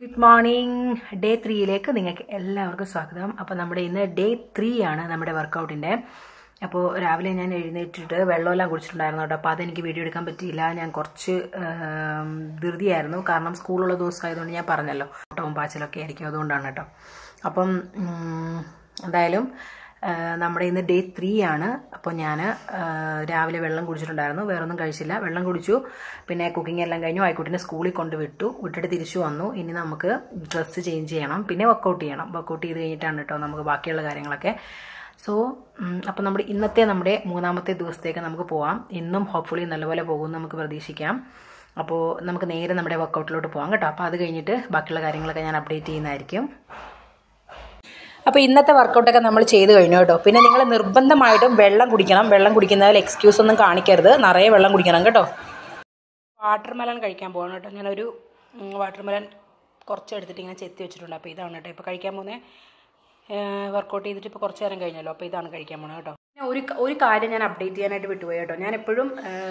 good morning day ത്രീയിലേക്ക് നിങ്ങൾക്ക് എല്ലാവർക്കും സ്വാഗതം അപ്പോൾ നമ്മുടെ ഇന്ന് ഡേ ത്രീ ആണ് നമ്മുടെ വർക്കൗട്ടിൻ്റെ അപ്പോൾ രാവിലെ ഞാൻ എഴുന്നേറ്റിട്ട് വെള്ളമെല്ലാം കുടിച്ചിട്ടുണ്ടായിരുന്നു കേട്ടോ അപ്പോൾ അതെനിക്ക് വീഡിയോ എടുക്കാൻ പറ്റിയില്ല ഞാൻ കുറച്ച് ആം, ധൃതിയായിരുന്നു കാരണം സ്കൂളുള്ള ദിവസമായതുകൊണ്ട് ഞാൻ പറഞ്ഞല്ലോ ഓട്ടവും പാച്ചിലൊക്കെ ആയിരിക്കും അതുകൊണ്ടാണ് കേട്ടോ അപ്പം ഉം, എന്തായാലും ആ, നമ്മുടെ ഇന്ന് ഡേ ത്രീ ആണ് അപ്പോൾ ഞാൻ രാവിലെ വെള്ളം കുടിച്ചിട്ടുണ്ടായിരുന്നു വേറെ ഒന്നും കഴിച്ചില്ല വെള്ളം കുടിച്ചു പിന്നെ കുക്കിംഗ് എല്ലാം കഴിഞ്ഞു ആയിക്കോട്ടിനെ സ്കൂളിൽ കൊണ്ട് വിട്ടു വിട്ടിട്ട് തിരിച്ചു വന്നു ഇനി നമുക്ക് ഡ്രസ്സ് ചേഞ്ച് ചെയ്യണം പിന്നെ വർക്കൗട്ട് ചെയ്യണം വർക്കൗട്ട് ചെയ്ത് കഴിഞ്ഞിട്ടാണ് കേട്ടോ നമുക്ക് ബാക്കിയുള്ള കാര്യങ്ങളൊക്കെ സോ അപ്പോൾ നമ്മുടെ ഇന്നത്തെ നമ്മുടെ മൂന്നാമത്തെ ദിവസത്തേക്ക് നമുക്ക് പോവാം ഇന്നും ഹോപ്പ്ഫുള്ളി നല്ലപോലെ പോകുമെന്ന് നമുക്ക് പ്രതീക്ഷിക്കാം അപ്പോൾ നമുക്ക് നേരെ നമ്മുടെ വർക്കൗട്ടിലോട്ട് പോകാം കേട്ടോ അപ്പോൾ അത് കഴിഞ്ഞിട്ട് ബാക്കിയുള്ള കാര്യങ്ങളൊക്കെ ഞാൻ അപ്ഡേറ്റ് ചെയ്യുന്നതായിരിക്കും അപ്പോൾ ഇന്നത്തെ വർക്കൗട്ടൊക്കെ നമ്മൾ ചെയ്ത് കഴിഞ്ഞു കേട്ടോ പിന്നെ നിങ്ങൾ നിർബന്ധമായിട്ടും വെള്ളം കുടിക്കണം വെള്ളം കുടിക്കുന്നതിൽ എക്സ്ക്യൂസ് ഒന്നും കാണിക്കരുത് നിറയെ വെള്ളം കുടിക്കണം കേട്ടോ വാട്ടർ മെലൺ കഴിക്കാൻ പോകണം കേട്ടോ ഞാനൊരു വാട്ടർ മെലൺ കുറച്ച് എടുത്തിട്ട് ഇങ്ങനെ ചെത്തി വെച്ചിട്ടുണ്ട് അപ്പോൾ ഇതാണ് കേട്ടോ ഇപ്പോൾ കഴിക്കാൻ പോകുന്നത് വർക്കൗട്ട് ചെയ്തിട്ട് ഇപ്പോൾ കുറച്ച് നേരം കഴിഞ്ഞല്ലോ അപ്പോൾ ഇതാണ് കഴിക്കാൻ പോകുന്നത് കേട്ടോ പിന്നെ ഒരു ഒരു കാര്യം ഞാൻ അപ്ഡേറ്റ് ചെയ്യാനായിട്ട് വിട്ടുപോയി കേട്ടോ ഞാൻ എപ്പോഴും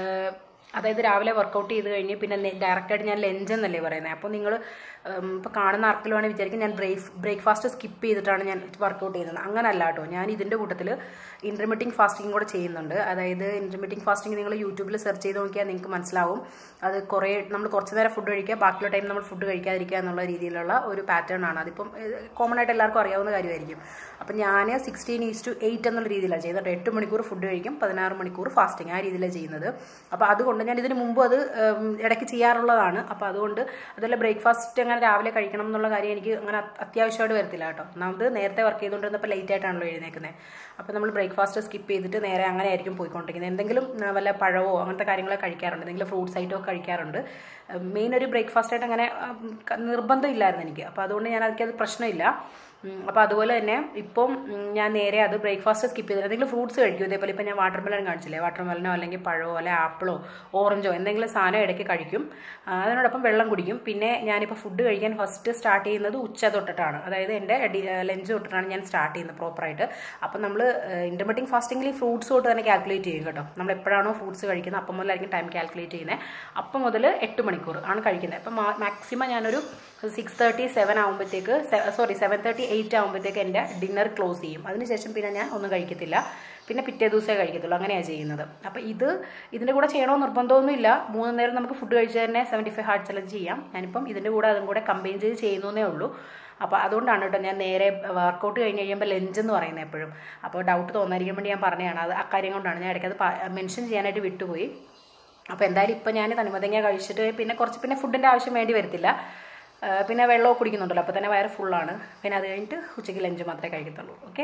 അതായത് രാവിലെ വർക്കൗട്ട് ചെയ്ത് കഴിഞ്ഞ് പിന്നെ ഡയറക്റ്റായിട്ട് ഞാൻ ലഞ്ച് എന്നല്ലേ പറയുന്നത് അപ്പോൾ നിങ്ങൾ ഇപ്പോൾ കാണുന്ന ആർക്കെങ്കിലും വേണമെങ്കിൽ വിചാരിക്കും ഞാൻ ബ്രേക്ക് ബ്രേക്ക്ഫാസ്റ്റ് സ്കിപ്പ് ചെയ്തിട്ടാണ് ഞാൻ വർക്കൗട്ട് ചെയ്യുന്നത് അങ്ങനല്ല കേട്ടോ ഞാൻ ഇതിൻ്റെ കൂട്ടത്തിൽ ഇൻ്റർമീഡിയറ്റ് ഫാസ്റ്റിംഗ് കൂടെ ചെയ്യുന്നുണ്ട് അതായത് ഇൻ്റർമീഡിയറ്റ് ഫാസ്റ്റിംഗ് നിങ്ങൾ യൂട്യൂബിൽ സെർച്ച് ചെയ്ത് നോക്കിയാൽ നിങ്ങൾക്ക് മനസ്സിലാവും അത് കുറേ നമ്മൾ കുറച്ച് നേരം ഫുഡ് കഴിക്കുക ബാക്കിയുള്ള ടൈം നമ്മൾ ഫുഡ് കഴിക്കാതിരിക്കുക എന്നുള്ള രീതിയിലുള്ള ഒരു പാറ്റേൺ ആണ് അതിപ്പം കോമൺ ആയിട്ട് എല്ലാവർക്കും അറിയാവുന്ന കാര്യമായിരിക്കും അപ്പം ഞാൻ സിക്സ്റ്റീൻ ഈസ് ടു എയ്റ്റ് എന്നുള്ള രീതിയിലാണ് ചെയ്യുന്നത് കേട്ടോ എട്ട് മണിക്കൂർ ഫുഡ് കഴിക്കും പതിനാറ് മണിക്കൂർ ഫാസ്റ്റിംഗ് ആ രീതിയിലാണ് ചെയ്യുന്നത് അപ്പോൾ അതുകൊണ്ട് ഞാൻ ഇതിന് മുമ്പ് അത് ഉം, ഇടയ്ക്ക് ചെയ്യാറുള്ളതാണ് അപ്പോൾ അതുകൊണ്ട് അതല്ല ബ്രേക്ക്ഫാസ്റ്റ് അങ്ങനെ രാവിലെ കഴിക്കണം എന്നുള്ള കാര്യം എനിക്ക് അങ്ങനെ അത് അത്യാവശ്യമായിട്ട് വരത്തില്ല കേട്ടോ ഒന്നാമത് നേരത്തെ വർക്ക് ചെയ്തുകൊണ്ടിരുന്നപ്പോൾ ലേറ്റ് ആയിട്ടാണല്ലോ എഴുന്നേക്കുന്നത് അപ്പോൾ നമ്മൾ ബ്രേക്ക്ഫാസ്റ്റ് സ്കിപ്പ് ചെയ്തിട്ട് നേരെ അങ്ങനെ ആയിരിക്കും പോയിക്കൊണ്ടിരിക്കുന്നത് എന്തെങ്കിലും ആ, വല്ല പഴവോ അങ്ങനത്തെ കാര്യങ്ങളൊക്കെ കഴിക്കാറുണ്ട് എന്തെങ്കിലും ഫ്രൂട്ട്സ് ഐറ്റം ഒക്കെ കഴിക്കാറുണ്ട് മെയിൻ ഒരു ബ്രേക്ക്ഫാസ്റ്റ് ആയിട്ട് അങ്ങനെ ആ, ക- നിർബന്ധമില്ലായിരുന്നു എനിക്ക് അപ്പോൾ അതുകൊണ്ട് ഞാൻ എനിക്കത് പ്രശ്നമില്ല അപ്പോൾ അതുപോലെ തന്നെ ഇപ്പം ഉം, ഞാൻ നേരെ അത് ബ്രേക്ക്ഫാസ്റ്റ് സ്കിപ്പ് ചെയ്തിട്ട് എന്തെങ്കിലും ഫ്രൂട്ട്സ് കഴിക്കും ഇതേപോലെ ഇപ്പം ഞാൻ വാട്ടർ മെലൺ കാണിച്ചില്ലേ വാട്ടർ മെലനോ അല്ലെങ്കിൽ പഴമോ അല്ലെങ്കിൽ ആപ്പിളോ ഓറഞ്ചോ എന്തെങ്കിലും സാധനം ഇടയ്ക്ക് കഴിക്കും ആ, അതിനോടൊപ്പം വെള്ളം കുടിക്കും പിന്നെ ഞാനിപ്പോൾ ഫുഡ് കഴിക്കാൻ ഫസ്റ്റ് സ്റ്റാർട്ട് ചെയ്യുന്നത് ഉച്ച തൊട്ടിട്ടാണ് അതായത് എൻ്റെ ലഞ്ച് തൊട്ടിട്ടാണ് ഞാൻ സ്റ്റാർട്ട് ചെയ്യുന്നത് പ്രോപ്പറായിട്ട് അപ്പം നമ്മൾ ഇൻ്റർമീഡിയറ്റ് ഫാസ്റ്റിംഗിൽ ഈ ഫ്രൂട്ട്സ് തൊട്ട് തന്നെ കാൽക്കുലേറ്റ് ചെയ്യും കേട്ടോ നമ്മൾ എപ്പോഴാണോ ഫ്രൂട്ട്സ് കഴിക്കുന്നത് അപ്പം മുതലായിരിക്കും ടൈം കാൽക്കുലേറ്റ് ചെയ്യുന്നത് അപ്പം മുതൽ എട്ട് മണിക്കൂർ ആണ് കഴിക്കുന്നത് അപ്പം മാക്സിമം ഞാനൊരു സിക്സ് തേർട്ടി സെവൻ ആകുമ്പോഴത്തേക്ക് സോറി സെവൻ തേർട്ടി എയ്റ്റ് ആകുമ്പോഴത്തേക്ക് എൻ്റെ ഡിന്നർ ക്ലോസ് ചെയ്യും അതിനുശേഷം പിന്നെ ഞാൻ ഒന്നും കഴിക്കത്തില്ല പിന്നെ പിറ്റേ ദിവസമേ കഴിക്കത്തുള്ളൂ അങ്ങനെയാണ് ചെയ്യുന്നത് അപ്പോൾ ഇത് ഇതിൻ്റെ കൂടെ ചെയ്യണമെന്ന് നിർബന്ധമൊന്നുമില്ല മൂന്ന് നേരം നമുക്ക് ഫുഡ് കഴിച്ച് തന്നെ സെവൻറ്റി ഫൈവ് ഹാർട്ട് ചലഞ്ച് ചെയ്യാം ഞാനിപ്പം ഇതിൻ്റെ കൂടെ അതും കൂടെ കമ്പൈൻ ചെയ്ത് ചെയ്യുന്നതേ ഉള്ളൂ അപ്പോൾ അതുകൊണ്ടാണ് കേട്ടോ ഞാൻ നേരെ വർക്കൗട്ട് കഴിഞ്ഞ് കഴിയുമ്പോൾ ലഞ്ച് എന്ന് പറയുന്നത് എപ്പോഴും അപ്പോൾ ഡൗട്ട് തോന്നാതിരിക്കാൻ വേണ്ടി ഞാൻ പറഞ്ഞതാണ് അത് അക്കാര്യം കൊണ്ടാണ് ഞാൻ ഇടയ്ക്കത് മെൻഷൻ ചെയ്യാനായിട്ട് വിട്ടുപോയി അപ്പോൾ എന്തായാലും ഇപ്പം ഞാൻ തനിമതങ്ങ കഴിച്ചിട്ട് പിന്നെ കുറച്ച് പിന്നെ ഫുഡിൻ്റെ ആവശ്യം വേണ്ടി വരത്തില്ല ആ, പിന്നെ വെള്ളമൊക്കെ കുടിക്കുന്നുണ്ടല്ലോ അപ്പോൾ തന്നെ വയറ് ഫുള്ളാണ് പിന്നെ അത് കഴിഞ്ഞിട്ട് ഉച്ചയ്ക്ക് ലഞ്ച് മാത്രമേ കഴിക്കത്തുള്ളൂ ഓക്കെ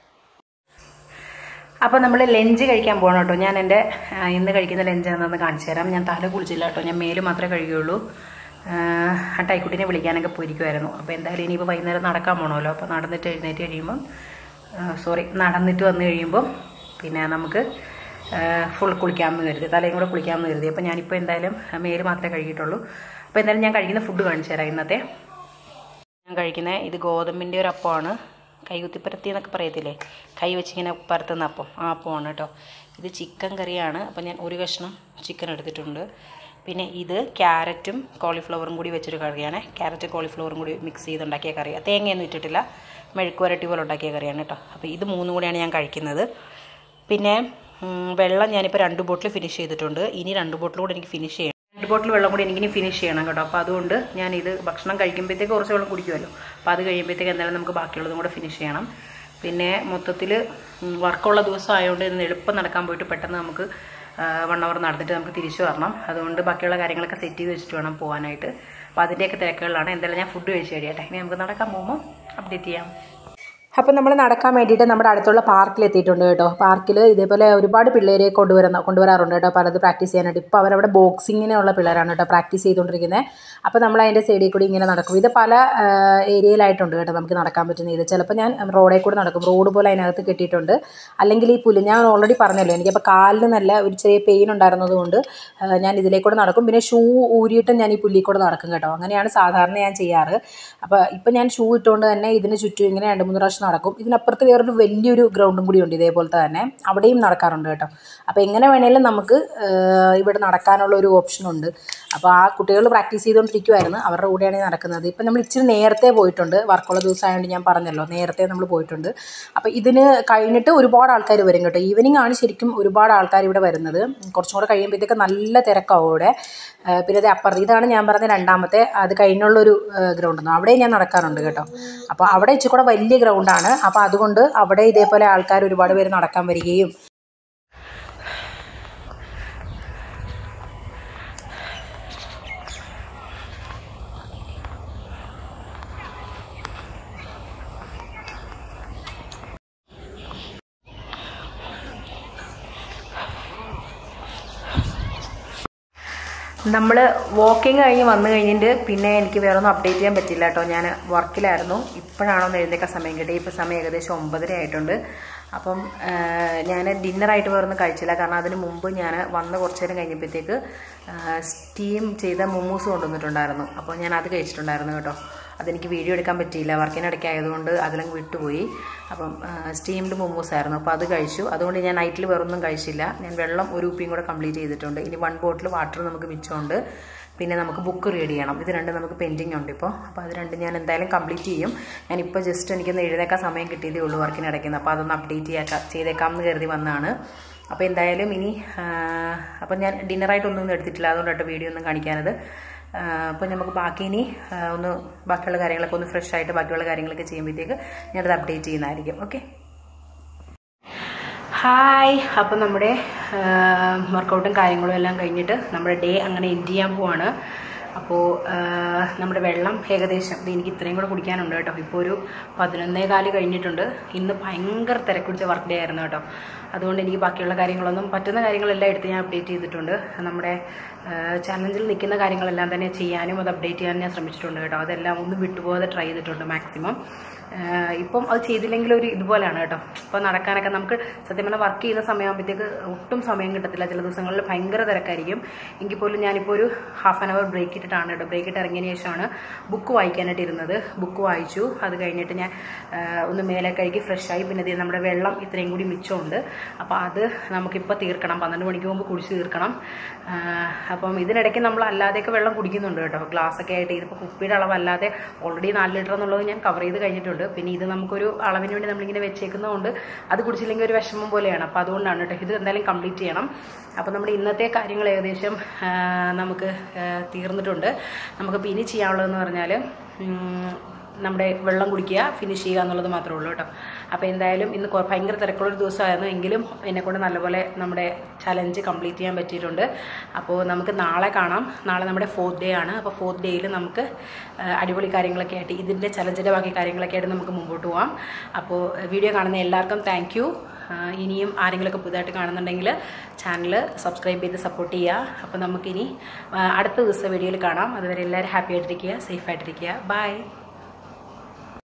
അപ്പോൾ നമ്മൾ ലഞ്ച് കഴിക്കാൻ പോകണം കേട്ടോ ഞാൻ എൻ്റെ ആ, ഇന്ന് കഴിക്കുന്ന ലഞ്ച് എന്താണെന്ന് കാണിച്ചു തരാം ഞാൻ തല കുളിച്ചില്ല കേട്ടോ ഞാൻ മേല് മാത്രമേ കഴിയുള്ളൂ ആ, ആ ടൈക്കുട്ടിനെ വിളിക്കാനൊക്കെ പോയിരിക്കുമായിരുന്നു അപ്പോൾ എന്തായാലും ഇനിയിപ്പോൾ വൈകുന്നേരം നടക്കാൻ പോകണമല്ലോ അപ്പോൾ നടന്നിട്ട് എഴുന്നേറ്റ് കഴിയുമ്പം സോറി നടന്നിട്ട് വന്നു കഴിയുമ്പം പിന്നെ നമുക്ക് ഫുൾ കുളിക്കാമെന്ന് കരുതി തലയും കൂടെ കുളിക്കാമെന്ന് കരുതി അപ്പോൾ ഞാനിപ്പോൾ എന്തായാലും മേല് മാത്രമേ കഴിയിട്ടുള്ളൂ അപ്പോൾ എന്തായാലും ഞാൻ കഴിക്കുന്ന ഫുഡ് കാണിച്ചു തരാം ഇന്നത്തെ ഞാൻ കഴിക്കുന്നത് ഇത് ഗോതമ്പിൻ്റെ ഒരു അപ്പമാണ് കൈകുത്തിപ്പരത്തി എന്നൊക്കെ പറയത്തില്ലേ കൈ വെച്ചിങ്ങനെ പരത്തുന്ന അപ്പം ആ അപ്പമാണ് കേട്ടോ ഇത് ചിക്കൻ കറിയാണ് അപ്പം ഞാൻ ഒരു കഷ്ണം ചിക്കൻ എടുത്തിട്ടുണ്ട് പിന്നെ ഇത് ക്യാരറ്റും കോളിഫ്ലവറും കൂടി വെച്ചൊരു കറിയാണ് ക്യാരറ്റും കോളിഫ്ലവറും കൂടി മിക്സ് ചെയ്തുണ്ടാക്കിയ കറിയാണ് തേങ്ങയൊന്നും ഇട്ടിട്ടില്ല മെഴുക്ക് വരട്ടി പോലെ ഉണ്ടാക്കിയ കറിയാണ് കേട്ടോ അപ്പോൾ ഇത് മൂന്നും കൂടിയാണ് ഞാൻ കഴിക്കുന്നത് പിന്നെ ഉം, വെള്ളം ഞാനിപ്പോൾ രണ്ട് ബോട്ടിൽ ഫിനിഷ് ചെയ്തിട്ടുണ്ട് ഇനി രണ്ട് ബോട്ടിൽ കൂടെ എനിക്ക് ഫിനിഷ് ചെയ്യണം രണ്ട് ബോട്ടിൽ വെള്ളം കൂടി എനിക്കിനി ഫിനിഷ് ചെയ്യണം കേട്ടോ അപ്പോൾ അതുകൊണ്ട് ഞാൻ ഇത് ഭക്ഷണം കഴിക്കുമ്പോഴത്തേക്ക് കുറച്ച് വെള്ളം കുടിക്കുമല്ലോ അപ്പോൾ അത് കഴിയുമ്പോഴത്തേക്ക് എന്തായാലും നമുക്ക് ബാക്കിയുള്ളതും കൂടെ ഫിനിഷ് ചെയ്യണം പിന്നെ മൊത്തത്തിൽ വർക്കുള്ള ദിവസം ആയതുകൊണ്ട് ഇന്ന് എളുപ്പം നടക്കാൻ പോയിട്ട് പെട്ടെന്ന് നമുക്ക് വൺ അവർ നടന്നിട്ട് നമുക്ക് തിരിച്ചു വരണം അതുകൊണ്ട് ബാക്കിയുള്ള കാര്യങ്ങളൊക്കെ സെറ്റ് ചെയ്ത് വെച്ചിട്ട് വേണം പോകാനായിട്ട് അപ്പോൾ അതിൻ്റെയൊക്കെ തിരക്കുകളിലാണ് എന്തായാലും ഞാൻ ഫുഡ് കഴിച്ച് കഴിയട്ടെ ഇനി നമുക്ക് നടക്കാൻ പോകുമ്പോൾ അപ്ഡേറ്റ് ചെയ്യാം അപ്പം നമ്മൾ നടക്കാൻ വേണ്ടിയിട്ട് നമ്മുടെ അടുത്തുള്ള പാർക്കിൽ എത്തിയിട്ടുണ്ട് കേട്ടോ പാർക്കിൽ ഇതേപോലെ ഒരുപാട് പിള്ളേരെ കൊണ്ടുവരുന്ന കൊണ്ടുവരാറുണ്ട് കേട്ടോ പലത് പ്രാക്ടീസ് ചെയ്യാനായിട്ട് ഇപ്പോൾ അവരവിടെ ബോക്സിങ്ങിനുള്ള പിള്ളേരാണ് കേട്ടോ പ്രാക്ടീസ് ചെയ്തുകൊണ്ടിരിക്കുന്നത് അപ്പോൾ നമ്മൾ അതിൻ്റെ സൈഡിൽ കൂടി ഇങ്ങനെ നടക്കും ഇത് പല ഏരിയയിലായിട്ടുണ്ട് കേട്ടോ നമുക്ക് നടക്കാൻ പറ്റുന്ന ഇത് ചിലപ്പോൾ ഞാൻ റോഡിൽ കൂടെ നടക്കും റോഡ് പോലെ അതിനകത്ത് കെട്ടിയിട്ടുണ്ട് അല്ലെങ്കിൽ ഈ പുല്ല് ഞാൻ ഓൾറെഡി പറഞ്ഞല്ലോ എനിക്കപ്പോൾ കാലിന് നല്ല ഒരു ചെറിയ പെയിൻ ഉണ്ടായിരുന്നത് കൊണ്ട് ആ, ഞാൻ ഇതിലേക്കൂടെ നടക്കും പിന്നെ ഷൂ ഊരിയിട്ടും ഞാൻ ഈ പുല്ലിൽ കൂടെ നടക്കും കേട്ടോ അങ്ങനെയാണ് സാധാരണ ഞാൻ ചെയ്യാറ് അപ്പോൾ ഇപ്പം ഞാൻ ഷൂ ഇട്ടുകൊണ്ട് തന്നെ ഇതിന് ചുറ്റും ഇങ്ങനെ രണ്ട് മൂന്ന് പ്രാവശ്യം നടക്കും ഇതിനപ്പുറത്ത് വേറൊരു വലിയൊരു ഗ്രൗണ്ടും കൂടി ഉണ്ട് ഇതേപോലത്തെ തന്നെ അവിടെയും നടക്കാറുണ്ട് കേട്ടോ അപ്പോൾ എങ്ങനെ വേണേലും നമുക്ക് ഏഹ്, ഇവിടെ നടക്കാനുള്ള ഒരു ഓപ്ഷനുണ്ട് അപ്പോൾ ആ കുട്ടികൾ പ്രാക്ടീസ് ചെയ്തുകൊണ്ടിരിക്കുമായിരുന്നു അവരുടെ കൂടെയാണ് ഈ നടക്കുന്നത് ഇപ്പം നമ്മൾ ഇച്ചിരി നേരത്തെ പോയിട്ടുണ്ട് വർക്കുള്ള ദിവസമായതുകൊണ്ട് ഞാൻ പറഞ്ഞല്ലോ നേരത്തെ നമ്മൾ പോയിട്ടുണ്ട് അപ്പോൾ ഇതിന് കഴിഞ്ഞിട്ട് ഒരുപാട് ആൾക്കാർ വരും കേട്ടോ ഈവനിങ് ആണ് ശരിക്കും ഒരുപാട് ആൾക്കാർ ഇവിടെ വരുന്നത് കുറച്ചും കൂടെ കഴിയുമ്പോഴത്തേക്ക് നല്ല തിരക്കാവും ഇവിടെ ഏഹ് പിന്നെ ഇത് അപ്പുറത്ത് ഇതാണ് ഞാൻ പറഞ്ഞ രണ്ടാമത്തെ അത് കഴിഞ്ഞുള്ളൊരു ഗ്രൗണ്ട് അവിടെ ഞാൻ നടക്കാറുണ്ട് കേട്ടോ അപ്പോൾ അവിടെ ഇച്ചിരി കൂടെ വലിയ ഗ്രൗണ്ടാണ് അപ്പോൾ അതുകൊണ്ട് അവിടെ ഇതേപോലെ ആൾക്കാർ ഒരുപാട് പേര് നടക്കാൻ വരികയും നമ്മൾ വാക്കിംഗ് കഴിഞ്ഞ് വന്നു കഴിഞ്ഞിട്ട് പിന്നെ എനിക്ക് വേറെ ഒന്നും അപ്ഡേറ്റ് ചെയ്യാൻ പറ്റില്ല കേട്ടോ ഞാൻ വർക്കിലായിരുന്നു ഇപ്പോഴാണോ ഒന്ന് എഴുന്നേക്കാൻ സമയം കിട്ടി ഇപ്പോൾ സമയം ഏകദേശം ഒമ്പതര ആയിട്ടുണ്ട് അപ്പം ഞാൻ ഡിന്നറായിട്ട് വേറെ ഒന്നും കഴിച്ചില്ല കാരണം അതിന് മുമ്പ് ഞാൻ വന്ന് കുറച്ച് നേരം കഴിഞ്ഞപ്പോഴത്തേക്ക് സ്റ്റീം ചെയ്ത മൊമോസ് കൊണ്ടുവന്നിട്ടുണ്ടായിരുന്നു അപ്പോൾ ഞാൻ അത് കഴിച്ചിട്ടുണ്ടായിരുന്നു കേട്ടോ അതെനിക്ക് വീഡിയോ എടുക്കാൻ പറ്റിയില്ല വർക്കിനിടയ്ക്ക് ആയതുകൊണ്ട് അതിലങ്ങ് വിട്ടുപോയി അപ്പം സ്റ്റീംഡ് മൊമോസ് ആയിരുന്നു അപ്പോൾ അത് കഴിച്ചു അതുകൊണ്ട് ഞാൻ നൈറ്റിൽ വേറൊന്നും കഴിച്ചില്ല ഞാൻ വെള്ളം ഒരു ഉപ്പിയും കൂടെ കംപ്ലീറ്റ് ചെയ്തിട്ടുണ്ട് ഇനി വൺ ബോട്ടിൽ വാട്ടർ നമുക്ക് മിച്ചമുണ്ട് പിന്നെ നമുക്ക് ബുക്ക് റീഡ് ചെയ്യണം ഇത് രണ്ടും നമുക്ക് പെൻഡിങ് ഉണ്ട് ഇപ്പോൾ അപ്പോൾ അത് രണ്ടും ഞാൻ എന്തായാലും കംപ്ലീറ്റ് ചെയ്യും ഞാനിപ്പോൾ ജസ്റ്റ് എനിക്കൊന്ന് എഴുതേക്കാൻ സമയം കിട്ടിയതേ ഉള്ളൂ വർക്കിനിടയ്ക്ക് അപ്പോൾ അതൊന്ന് അപ്ഡേറ്റ് ചെയ്യാക്കാം ചെയ്തേക്കാം എന്ന് കരുതി വന്നതാണ് അപ്പോൾ എന്തായാലും ഇനി അപ്പം ഞാൻ ഡിന്നറായിട്ടൊന്നും എടുത്തിട്ടില്ല അതുകൊണ്ടാട്ടോ വീഡിയോ ഒന്നും കാണിക്കാനത് അപ്പോൾ നമുക്ക് ബാക്കി ഇനി ആ, ഒന്ന് ബാക്കിയുള്ള കാര്യങ്ങളൊക്കെ ഒന്ന് ഫ്രഷ് ആയിട്ട് ബാക്കിയുള്ള കാര്യങ്ങളൊക്കെ ചെയ്യുമ്പോഴത്തേക്ക് ഞാനത് അപ്ഡേറ്റ് ചെയ്യുന്നതായിരിക്കും ഓക്കെ ഹായ് അപ്പം നമ്മുടെ വർക്കൗട്ടും കാര്യങ്ങളും എല്ലാം കഴിഞ്ഞിട്ട് നമ്മുടെ ഡേ അങ്ങനെ എൻഡ് ചെയ്യാൻ പോവാണ് അപ്പോൾ നമ്മുടെ വെള്ളം ഏകദേശം ഇത് എനിക്ക് ഇത്രയും കൂടെ കുടിക്കാനുണ്ട് കേട്ടോ ഇപ്പോൾ ഒരു പതിനൊന്നേ കാല് കഴിഞ്ഞിട്ടുണ്ട് ഇന്ന് ഭയങ്കര തിരക്കുടിച്ച വർക്ക് ഡേ ആയിരുന്നു കേട്ടോ അതുകൊണ്ട് എനിക്ക് ബാക്കിയുള്ള കാര്യങ്ങളൊന്നും പറ്റുന്ന കാര്യങ്ങളെല്ലാം എടുത്ത് ഞാൻ അപ്ഡേറ്റ് ചെയ്തിട്ടുണ്ട് നമ്മുടെ ചലഞ്ചിൽ നിൽക്കുന്ന കാര്യങ്ങളെല്ലാം തന്നെ ചെയ്യാനും അത് അപ്ഡേറ്റ് ചെയ്യാനും ഞാൻ ശ്രമിച്ചിട്ടുണ്ട് കേട്ടോ അതെല്ലാം ഒന്നും വിട്ടുപോകാതെ ട്രൈ ചെയ്തിട്ടുണ്ട് മാക്സിമം ആഹ് ഇപ്പം അത് ചെയ്തില്ലെങ്കിൽ ഒരു ഇതുപോലെയാണ് കേട്ടോ ഇപ്പം നടക്കാനൊക്കെ നമുക്ക് സത്യം പറഞ്ഞാൽ വർക്ക് ചെയ്യുന്ന സമയമാകുമ്പോഴത്തേക്ക് ഒട്ടും സമയം കിട്ടത്തില്ല ചില ദിവസങ്ങളിൽ ഭയങ്കര തിരക്കായിരിക്കും എങ്കിൽ പോലും ഞാനിപ്പോൾ ഒരു ഹാഫ് ആൻ അവർ ബ്രേക്ക് ഇട്ടിട്ടാണ് കേട്ടോ ബ്രേക്ക് ഇട്ട് ഇറങ്ങിയതിന് ശേഷമാണ് ബുക്ക് വായിക്കാനായിട്ട് ഇരുന്നത് ബുക്ക് വായിച്ചു അത് കഴിഞ്ഞിട്ട് ഞാൻ ആഹ് ഒന്ന് മേലെ കഴുകി ഫ്രഷായി പിന്നെ ദേ നമ്മുടെ വെള്ളം ഇത്രയും കൂടി മിച്ചമുണ്ട് അപ്പോൾ അത് നമുക്കിപ്പോൾ തീർക്കണം പന്ത്രണ്ട് മണിക്ക് മുമ്പ് കുടിച്ച് തീർക്കണം ആഹ് അപ്പം ഇതിനിടയ്ക്ക് നമ്മൾ അല്ലാതെയൊക്കെ വെള്ളം കുടിക്കുന്നുണ്ട് കേട്ടോ ഗ്ലാസ്സൊക്കെ ആയിട്ട് ഇതിപ്പോൾ കുപ്പിയുടെ അളവല്ലാതെ ഓൾറെഡി നാല് ലിറ്റർ എന്നുള്ളത് ഞാൻ കവർ ചെയ്ത് കഴിഞ്ഞിട്ടുണ്ട് പിന്നെ ഇത് നമുക്കൊരു അളവിന് വേണ്ടി നമ്മളിങ്ങനെ വെച്ചേക്കുന്നതുകൊണ്ട് അത് കുടിച്ചില്ലെങ്കിൽ ഒരു വിഷമം പോലെയാണ് അപ്പോൾ അതുകൊണ്ടാണ് കേട്ടോ ഇത് എന്തായാലും കംപ്ലീറ്റ് ചെയ്യണം അപ്പോൾ നമ്മുടെ ഇന്നത്തെ കാര്യങ്ങൾ ഏകദേശം ആ, നമുക്ക് ആ, തീർന്നിട്ടുണ്ട് നമുക്കിപ്പോൾ ഇനി ചെയ്യാനുള്ളതെന്ന് പറഞ്ഞാൽ ഉം, നമ്മുടെ വെള്ളം കുടിക്കുക ഫിനിഷ് ചെയ്യുക എന്നുള്ളത് മാത്രമേ ഉള്ളൂ കേട്ടോ അപ്പോൾ എന്തായാലും ഇന്ന് കൊ- ഭയങ്കര തിരക്കുള്ളൊരു ദിവസമായിരുന്നു എങ്കിലും എന്നെക്കൊണ്ട് നല്ലപോലെ നമ്മുടെ ചലഞ്ച് കംപ്ലീറ്റ് ചെയ്യാൻ പറ്റിയിട്ടുണ്ട് അപ്പോൾ നമുക്ക് നാളെ കാണാം നാളെ നമ്മുടെ ഫോർത്ത് ഡേ ആണ് അപ്പോൾ ഫോർത്ത് ഡേയിൽ നമുക്ക് ആ, അടിപൊളി കാര്യങ്ങളൊക്കെ ആയിട്ട് ഇതിൻ്റെ ചലഞ്ചിൻ്റെ ബാക്കി കാര്യങ്ങളൊക്കെ ആയിട്ട് നമുക്ക് മുമ്പോട്ട് പോവാം അപ്പോൾ വീഡിയോ കാണുന്ന എല്ലാവർക്കും താങ്ക് യു ഇനിയും ആരെങ്കിലുമൊക്കെ പുതുതായിട്ട് കാണുന്നുണ്ടെങ്കിൽ ചാനൽ സബ്സ്ക്രൈബ് ചെയ്ത് സപ്പോർട്ട് ചെയ്യുക അപ്പോൾ നമുക്കിനി ആ, അടുത്ത ദിവസം വീഡിയോയിൽ കാണാം അതുവരെ എല്ലാവരും ഹാപ്പി ആയിട്ടിരിക്കുക സേഫ് ആയിട്ടിരിക്കുക ബൈ